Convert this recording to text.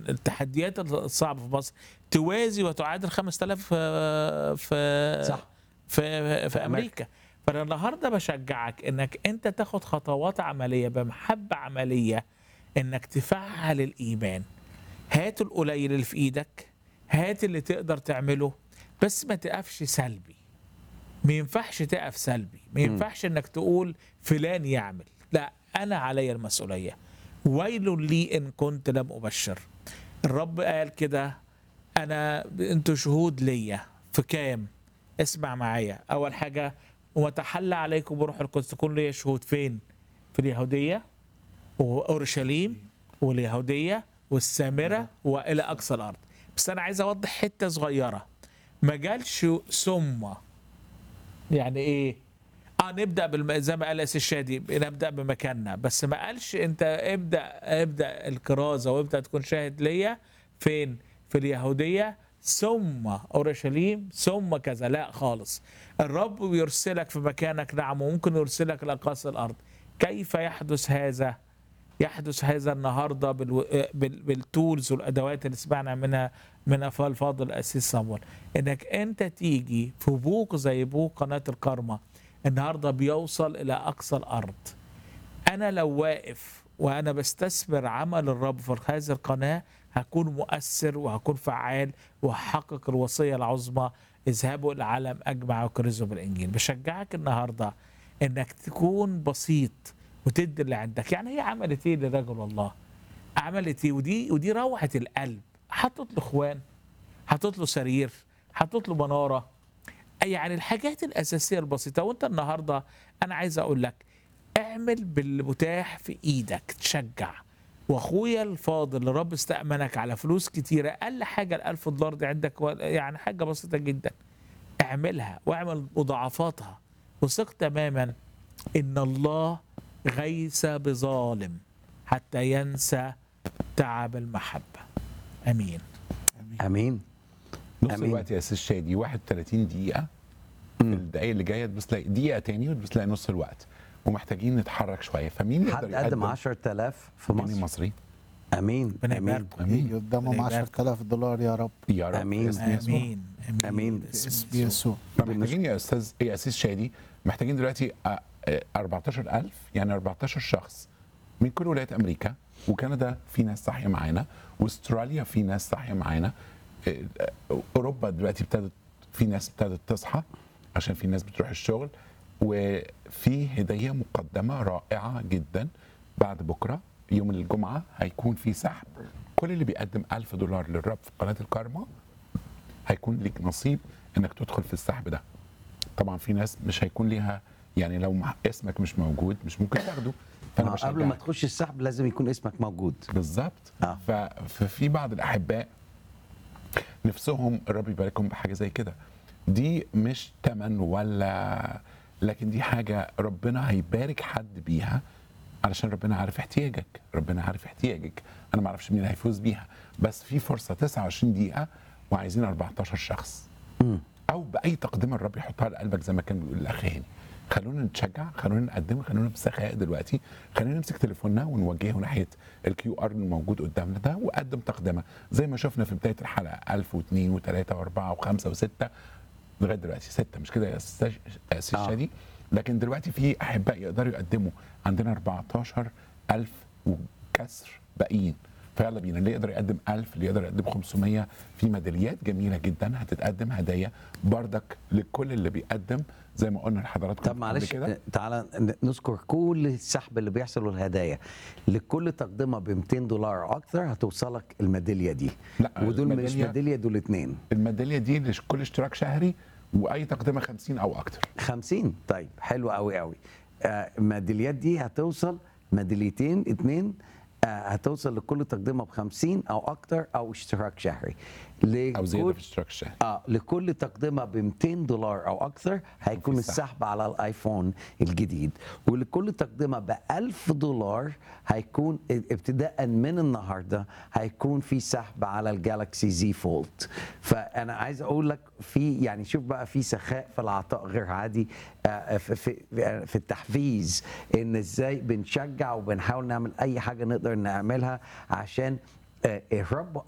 التحديات الصعبه في مصر توازي وتعادل 5000 في في صح. في, في امريكا فانا النهارده بشجعك انك انت تاخد خطوات عمليه بمحبه عمليه انك تفعل الايمان هات القليل اللي في ايدك هات اللي تقدر تعمله بس ما تقفش سلبي ما ينفعش تقف سلبي ما ينفعش انك تقول فلان يعمل لا انا علي المسؤوليه ويل لي ان كنت لم ابشر الرب قال كده انا انتوا شهود ليا في كام اسمع معايا اول حاجه وتحلى عليكم بروح القدس تكون ليا شهود فين في اليهوديه واورشليم واليهوديه والسامره والى اقصى الارض بس انا عايز اوضح حته صغيره ما جالش ثم يعني ايه اه نبدا بالم... زي ما قال اسيس الشادي نبدا بمكاننا بس ما قالش انت ابدا ابدا الكرازه وابدا تكون شاهد ليا فين في اليهوديه ثم اورشليم ثم كذا لا خالص الرب يرسلك في مكانك نعم وممكن يرسلك لاقاصي الارض كيف يحدث هذا يحدث هذا النهارده بالو... بال... بالتولز والادوات اللي سمعنا منها من افضل الفاضل الاسيس صامويل انك انت تيجي في بوق زي بوق قناه الكرمه النهارده بيوصل الى اقصى الارض انا لو واقف وانا بستثمر عمل الرب في هذه القناه هكون مؤثر وهكون فعال وهحقق الوصيه العظمى اذهبوا الى العالم اجمع وكرزوا بالانجيل بشجعك النهارده انك تكون بسيط وتدي اللي عندك يعني هي عملت ايه لرجل الله عملت ايه ودي ودي روعه القلب حطت له اخوان حطت له سرير حطت له مناره يعني الحاجات الاساسيه البسيطه وانت النهارده انا عايز اقول لك اعمل بالمتاح في ايدك تشجع واخويا الفاضل اللي رب استأمنك على فلوس كتيرة اقل حاجه ال 1000 دولار دي عندك و- يعني حاجه بسيطه جدا اعملها واعمل مضاعفاتها وثق تماما ان الله غيث بظالم حتى ينسى تعب المحبه امين امين نص أمين. الوقت يا استاذ شادي 31 دقيقه في الدقايق اللي جايه تبص تلاقي دقيقه تاني وتبص تلاقي نص الوقت ومحتاجين نتحرك شويه فمين حد يقدر قدم يقدم 10000 في مين مصر مصري امين ربنا امين يباركم امين قدامهم ربنا يبارك. 10000 دولار يا رب يا رب آمين. باسم يسوع. امين آمين. باسم باسم يسوع فمحتاجين يا استاذ يا اسيس شادي محتاجين دلوقتي آه، آه، 14000 يعني 14 شخص من كل ولايات امريكا وكندا في ناس صاحيه معانا واستراليا في ناس صاحيه معانا آه، آه، اوروبا دلوقتي ابتدت في ناس ابتدت تصحى عشان في ناس بتروح الشغل وفي هديه مقدمه رائعه جدا بعد بكره يوم الجمعه هيكون في سحب كل اللي بيقدم 1000 دولار للرب في قناه الكارما هيكون ليك نصيب انك تدخل في السحب ده طبعا في ناس مش هيكون ليها يعني لو مع- اسمك مش موجود مش ممكن تاخده فانا ما قبل ما بشجعك. تخش السحب لازم يكون اسمك موجود بالظبط آه. ف- ففي بعض الاحباء نفسهم الرب يباركهم بحاجه زي كده دي مش تمن ولا لكن دي حاجه ربنا هيبارك حد بيها علشان ربنا عارف احتياجك ربنا عارف احتياجك انا ما اعرفش مين هيفوز بيها بس في فرصه 29 دقيقه وعايزين 14 شخص او باي تقدمه الرب يحطها لقلبك زي ما كان بيقول الاخ هاني خلونا نتشجع خلونا نقدم خلونا بسخاء دلوقتي خلينا نمسك تليفوننا ونوجهه ناحيه الكيو ار اللي موجود قدامنا ده وقدم تقدمه زي ما شفنا في بدايه الحلقه 1002 و3 و4 و5 و6 لغايه دلوقتي ستة مش كده يا استاذ يا استاذ آه. شادي لكن دلوقتي في احباء يقدروا يقدموا عندنا 14000 وكسر باقيين فيلا بينا اللي يقدر يقدم 1000 اللي يقدر يقدم 500 في ميداليات جميله جدا هتتقدم هدايا بردك لكل اللي بيقدم زي ما قلنا لحضراتكم طب قبل معلش كده تعالى ن- نذكر كل السحب اللي بيحصل والهدايا لكل تقدمه ب 200 دولار او اكثر هتوصلك الميداليه دي لا، ودول مش الميدالية- ميداليه دول اتنين الميداليه دي لكل اشتراك شهري واي تقدمه 50 او اكتر 50 طيب حلو قوي قوي آه، الميداليات دي هتوصل ميداليتين اتنين آه، هتوصل لكل تقدمه ب 50 او اكتر او اشتراك شهري او زياده لكل في اشتراك الشهري اه لكل تقدمه ب 200 دولار او اكثر هيكون في سحب. السحب على الايفون الجديد ولكل تقدمه ب 1000 دولار هيكون ابتداء من النهارده هيكون في سحب على الجالكسي زي فولد فانا عايز اقول لك في يعني شوف بقى في سخاء في العطاء غير عادي آه، في في في التحفيز ان ازاي بنشجع وبنحاول نعمل اي حاجه نقدر نعملها عشان آه، الرب